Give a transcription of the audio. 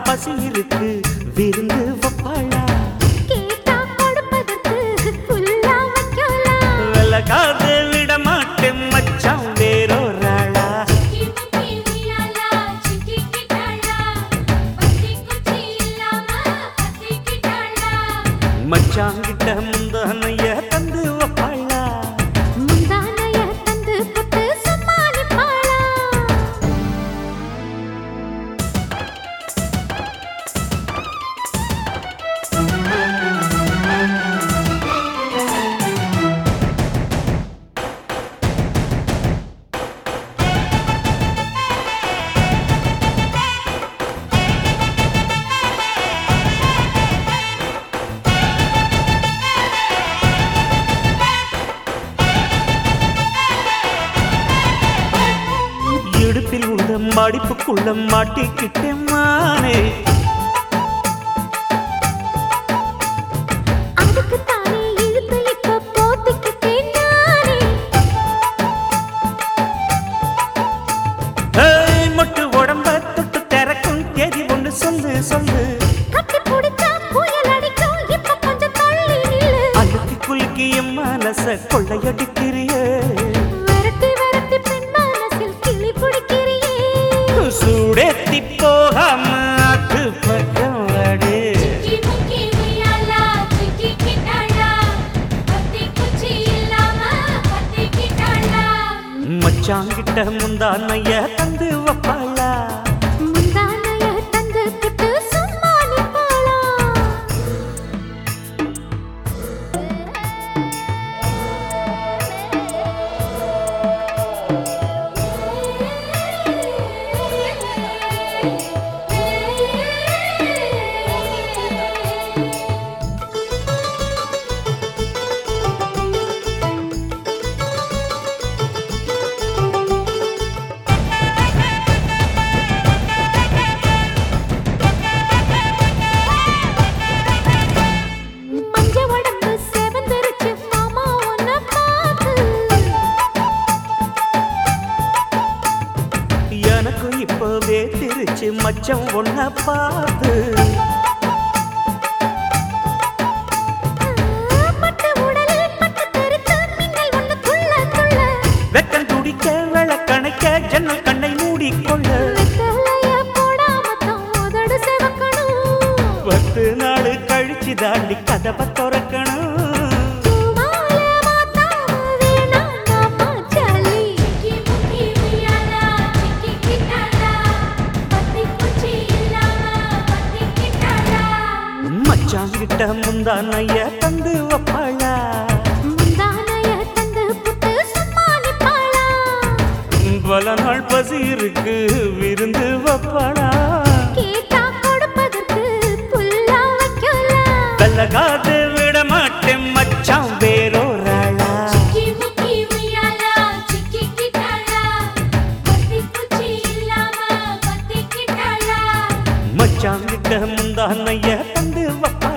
பசி இருக்கு விருந்து வப்பாளா கேட்டா கொடுப்பதற்கு புல்லா வைக்கலாம் விலகாது விட மாட்டேன் மச்சான் வேறொராளா சிக்கி முக்கி உய்யாலா சிக்கிக்கிட்டாளா பத்தி குச்சி இல்லாம பத்திக்கிட்டாளா மச்சான் கிட்ட முந்தானைய தந்து வப்பாளா முந்தானைய தந்து புட்டு சமாளிப்பாளா இடுப்பில் உள்ள மடிப்புக்குள்ள மாட்டிக்கிட்டேன் மானே அதுக்கு தானே இழுத்து இப்ப போத்திக்கிட்டேன் நானே ஏய், மொட்டு உடம்ப தொட்டு திறக்கும் தேதி ஒண்ணு சொல்லு சொல்லு கட்டி பிடிச்சா புயல் அடிக்கும் இப்ப கொஞ்சம் தள்ளி நில்லு அழுத்தி குலுக்கி என் மனச கொள்ளையடிக்கிறியே விரட்டி விரட்டி பெண் மனசில் கிளி பிடிக்கிறியே சூடேத்தி போகாம அது பக்கம் வாடு சிக்கி முக்கி உய்யாலா சிக்கிக்கிட்டாளா பத்தி குச்சி இல்லாம பத்திக்கிட்டாளா மச்சாங்கிட்ட முந்தானைய தந்து வப்பாளா முந்தானைய தந்து புட்டு சமாளிப்பாளா மஞ்ச உடம்பு செவந்திருச்சு மாமா உன்னை பார்த்து எனக்கு இப்பவே திருச்சு மச்சம் ஒன்ன பார்த்து பட்டு உடலில் பட்டு தெறித்து மின்னல் ஒண்ணு துள்ள துள்ள வெக்கம் துடிக்க விளக்கணைக்க ஜன்னல் கண்ணை மூடிக்கொள்ள வெத்தலைய போடாம தான் உதடு சிவக்கணும் பத்து நாள் கழிச்சு தாண்டி கதவை திறக்கணும் பூவால மாத்தாம வேணாம் நாம ஜாலி சிக்கி முக்கி உய்யாலா சிக்கிக்கிட்டாளா பத்தி குச்சி இல்லாம பத்திக்கிட்டாளா மச்சாங்கிட்ட முந்தானைய தந்து வப்பாளா முந்தானைய தந்து புட்டு சமாளிப்பாளா பல நாள் பசி இருக்கு விருந்து வப்பாளா கேட்டா கொடுப்பதற்கு புல்லா வைக்கலாம் கல்லகாது விட மாட்டேன் மச்சான் வேறொராளா சிக்கி முக்கி உய்யாலா சிக்கிக்கிட்டாளா பத்தி குச்சி இல்லாம பத்திக்கிட்டாளா மச்சாங்கிட்ட முந்தானைய தந்து வப்பாளா